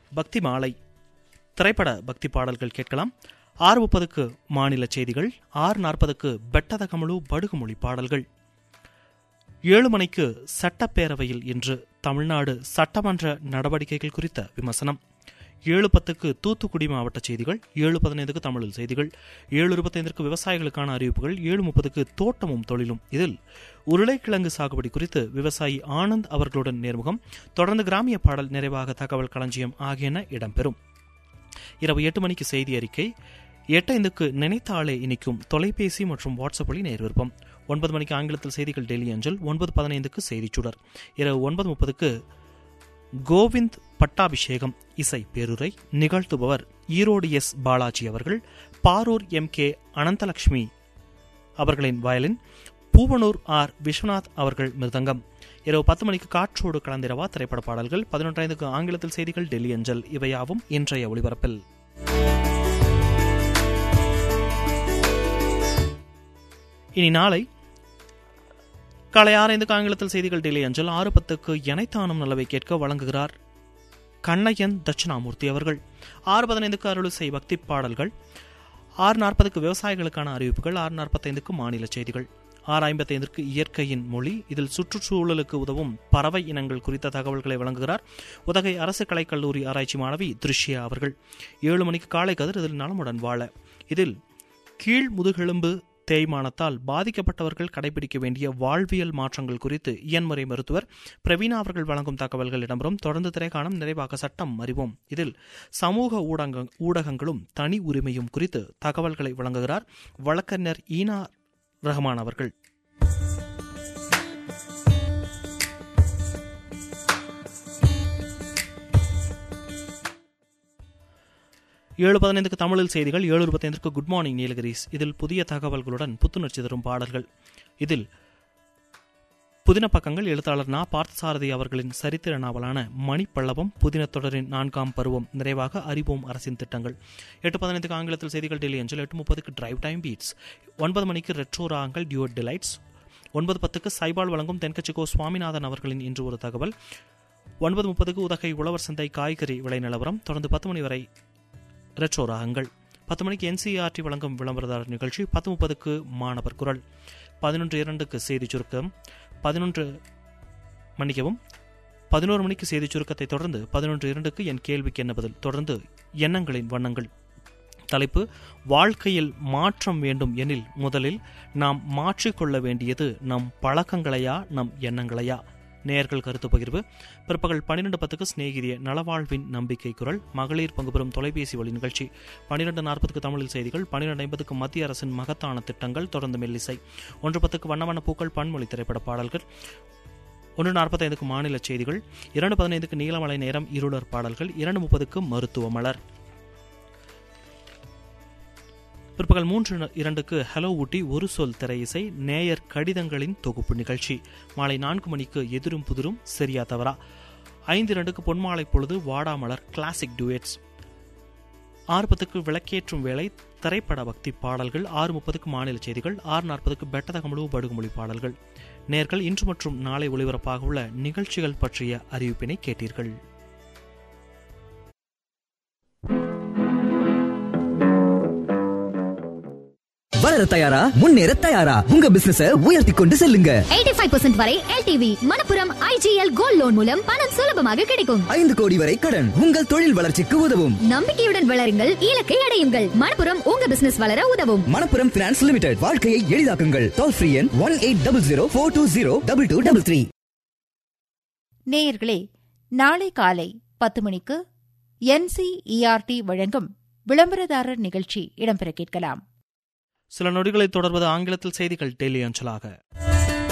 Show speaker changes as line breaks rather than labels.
பக்தி மாலை திரைப்பட பக்தி பாடல்கள் கேட்கலாம் ஆறு முப்பதுக்கு மாநில செய்திகள் ஆறு நாற்பதுக்கு பெட்டத கமலு படுகுமொழி பாடல்கள் ஏழு மணிக்கு சட்டப்பேரவையில் இன்று தமிழ்நாடு சட்டமன்ற நடவடிக்கைகள் குறித்த விமர்சனம் ஏழு பத்துக்கு தூத்துக்குடி மாவட்ட செய்திகள் ஏழு பதினைந்துக்கு தமிழில் செய்திகள் ஏழு இருபத்தைந்திற்கு விவசாயிகளுக்கான அறிவிப்புகள் ஏழு முப்பதுக்கு தோட்டமும் தொழிலும் இதில் உருளைக்கிழங்கு சாகுபடி குறித்து விவசாயி ஆனந்த் அவர்களுடன் நேர்முகம் தொடர்ந்து கிராமிய பாடல் நிறைவாக தகவல் களஞ்சியம் ஆகியன இடம்பெறும் இரவு எட்டு மணிக்கு செய்தி அறிக்கை எட்டைந்துக்கு நினைத்தாலே இனிக்கும் தொலைபேசி மற்றும் வாட்ஸ்அப் வழி நேர் விருப்பம் ஒன்பது மணிக்கு ஆங்கிலத்தில் செய்திகள் டெல்லி அஞ்சல் ஒன்பது பதினைந்துக்கு செய்திச் சுடர் இரவு ஒன்பது முப்பதுக்கு கோவிந்த் பட்டாபிஷேகம் இசை பேருரை நிகழ்த்துபவர் ஈரோடு எஸ் பாலாஜி அவர்கள் பாரூர் எம் கே அனந்தலட்சுமி அவர்களின் வயலின் பூவனூர் ஆர் விஸ்வநாத் அவர்கள் மிருதங்கம் இரவு பத்து மணிக்கு காற்றோடு கலந்திரவா திரைப்பட பாடல்கள் பதினொன்றாயிரத்துக்கு ஆங்கிலத்தில் செய்திகள் டெல்லி அஞ்சல் இவையாவும் இன்றைய ஒளிபரப்பில் இனி நாளை காலை ஆறு ஐந்துக்கு ஆங்கிலத்தில் செய்திகள் டெல்லி அஞ்சல் ஆறு பத்துக்கு எனைத்தானும் நல்லவை கேட்க வழங்குகிறார் கண்ணையன் தட்சிணாமூர்த்தி அவர்கள் ஆறு பதினைந்துக்கு அருளிசை பக்தி பாடல்கள் ஆறு நாற்பதுக்கு விவசாயிகளுக்கான அறிவிப்புகள் ஆறு நாற்பத்தைந்துக்கு மாநில செய்திகள் ஆறு ஐம்பத்தைந்திற்கு இயற்கையின் மொழி இதில் சுற்றுச்சூழலுக்கு உதவும் பறவை இனங்கள் குறித்த தகவல்களை வழங்குகிறார் உதகை அரசு கலைக்கல்லூரி ஆராய்ச்சி மாணவி திருஷ்யா அவர்கள் ஏழு மணிக்கு காலை கதிர் இதில் நலமுடன் வாழ இதில் கீழ் முதுகெலும்பு தேய்மானத்தால் பாதிக்கப்பட்டவர்கள் கடைபிடிக்க வேண்டிய வாழ்வியல் மாற்றங்கள் குறித்து இயன்முறை மருத்துவர் பிரவீனா அவர்கள் வழங்கும் தகவல்கள் இடம்பெறும் தொடர்ந்து திரைக்காணம் நிறைவாக சட்டம் அறிவோம் இதில் சமூக ஊடக ஊடகங்களும் தனி உரிமையும் குறித்து தகவல்களை வழங்குகிறார் வழக்கறிஞர் ஈனா ரஹ்மான் அவர்கள் ஏழு பதினைந்துக்கு தமிழில் செய்திகள் ஏழு இருபத்தைந்திற்கு குட் மார்னிங் நீலகிரிஸ் இதில் புதிய தகவல்களுடன் புத்துணர்ச்சி தரும் பாடல்கள் இதில் புதின பக்கங்கள் எழுத்தாளர் நா பார்த்தசாரதி அவர்களின் சரித்திர நாவலான மணிப்பள்ளவம் புதின தொடரின் நான்காம் பருவம் நிறைவாக அறிவோம் அரசின் திட்டங்கள் எட்டு பதினைந்துக்கு ஆங்கிலத்தில் செய்திகள் டெல்லி அஞ்சல் எட்டு முப்பதுக்கு டிரைவ் டைம் பீட்ஸ் ஒன்பது மணிக்கு ரெட்ரோ ராகங்கள் டியூட் டிலைட்ஸ் ஒன்பது பத்துக்கு சைபால் வழங்கும் தென்கட்சிகோ சுவாமிநாதன் அவர்களின் இன்று ஒரு தகவல் ஒன்பது முப்பதுக்கு உதகை உழவர் சந்தை காய்கறி விலை நிலவரம் தொடர்ந்து பத்து மணி வரை ரெட்ரோ ராகங்கள் பத்து மணிக்கு என்சிஆர்டி வழங்கும் விளம்பரதாரர் நிகழ்ச்சி பத்து முப்பதுக்கு மாணவர் குரல் பதினொன்று இரண்டுக்கு செய்தி சுருக்கம் பதினொன்று மன்னிக்கவும் பதினோரு மணிக்கு செய்தி சுருக்கத்தை தொடர்ந்து பதினொன்று இரண்டுக்கு என் கேள்விக்கு என்ன பதில் தொடர்ந்து எண்ணங்களின் வண்ணங்கள் தலைப்பு வாழ்க்கையில் மாற்றம் வேண்டும் எனில் முதலில் நாம் மாற்றிக்கொள்ள வேண்டியது நம் பழக்கங்களையா நம் எண்ணங்களையா நேயர்கள் கருத்து பகிர்வு பிற்பகல் பன்னிரெண்டு பத்துக்கு சிநேகிதிய நலவாழ்வின் நம்பிக்கை குரல் மகளிர் பங்கு பெறும் தொலைபேசி வழி நிகழ்ச்சி பன்னிரெண்டு நாற்பதுக்கு தமிழில் செய்திகள் பன்னிரெண்டு ஐம்பதுக்கு மத்திய அரசின் மகத்தான திட்டங்கள் தொடர்ந்து மெல்லிசை ஒன்று பத்துக்கு வண்ண வண்ண பூக்கள் பன்மொழி திரைப்பட பாடல்கள் ஒன்று நாற்பத்தைந்துக்கு மாநில செய்திகள் இரண்டு பதினைந்துக்கு நீலமலை நேரம் இருளர் பாடல்கள் இரண்டு முப்பதுக்கு மருத்துவ மலர் பிற்பகல் மூன்று இரண்டுக்கு ஹலோ ஊட்டி ஒரு சொல் திரையிசை நேயர் கடிதங்களின் தொகுப்பு நிகழ்ச்சி மாலை நான்கு மணிக்கு எதிரும் புதிரும் சரியா தவறா ஐந்து இரண்டுக்கு பொன்மாலை பொழுது வாடாமலர் கிளாசிக் டுவேட்ஸ் ஆறு பத்துக்கு விளக்கேற்றும் வேலை திரைப்பட பக்தி பாடல்கள் ஆறு முப்பதுக்கு மாநில செய்திகள் ஆறு நாற்பதுக்கு பெட்டதகமுழு படுகுமொழி பாடல்கள் நேர்கள் இன்று மற்றும் நாளை ஒளிபரப்பாக உள்ள நிகழ்ச்சிகள் பற்றிய அறிவிப்பினை கேட்டீர்கள்
வளர தயாரா முன்னேற தயாரா உங்க பிசினஸ உயர்த்தி கொண்டு செல்லுங்க
85% வரை LTV Manappuram IGL gold loan மூலம் பணம் சுலபமாக கிடைக்கும்
ஐந்து கோடி வரை கடன் உங்கள் தொழில் வளர்ச்சிக்கு உதவும்
நம்பிக்கையுடன் வளருங்கள் இலக்கை அடையுங்கள் மணப்புரம் உங்க பிசினஸ் வளர உதவும்
மணப்புரம் பினான்ஸ் லிமிடெட் வாழ்க்கையை எளிதாக்குங்கள் டோல் ஃப்ரீ எண் one eight double zero four two zero double two double three
நேயர்களே நாளை காலை பத்து மணிக்கு என்சிஇஆர்டி வழங்கும் விளம்பரதாரர் நிகழ்ச்சி இடம்பெற கேட்கலாம்
சில நொடிகளை தொடர்வது ஆங்கிலத்தில் செய்திகள் டெய்லி அஞ்சலாக